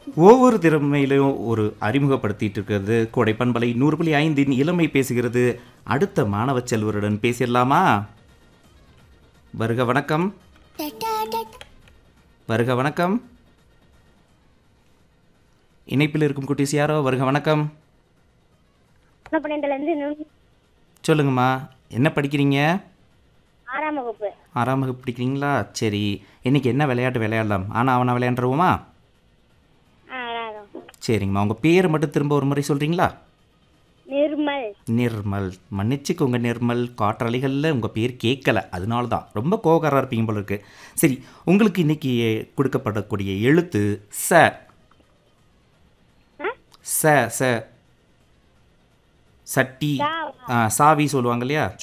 ஒவ்வொரு திறமையிலையும் ஒரு அறிமுகப்படுத்திட்டு இருக்கிறது கோடை பண்பலை நூறு புள்ளி ஐந்தின் இளமை பேசுகிறது அடுத்த மாணவ செல்வருடன் பேசிடலாமா வருக வணக்கம் வருக வணக்கம் இணைப்பில் இருக்கும் குட்டீஸ் யாரோ வருக வணக்கம் பன்னெண்டுலேருந்து சொல்லுங்கம்மா என்ன படிக்கிறீங்க ஆறாம் வகுப்பு ஆறாம் வகுப்பு படிக்கிறீங்களா சரி இன்னைக்கு என்ன விளையாட்டு விளையாடலாம் ஆனால் அவனை விளையாண்டுருவோமா ஆ விளையாடும் சரிங்கம்மா உங்கள் பேர் மட்டும் திரும்ப ஒரு முறை சொல்கிறீங்களா நிர்மல் நிர்மல் மன்னிச்சுக்கோங்க நிர்மல் காற்றலைகளில் உங்கள் பேர் கேட்கல அதனால தான் ரொம்ப கோகராக இருப்பீங்க போல இருக்கு சரி உங்களுக்கு இன்னைக்கு கொடுக்கப்படக்கூடிய எழுத்து ச ச ச சட்டி ஆ, சாவி சொல்லுவாங்க இல்லையா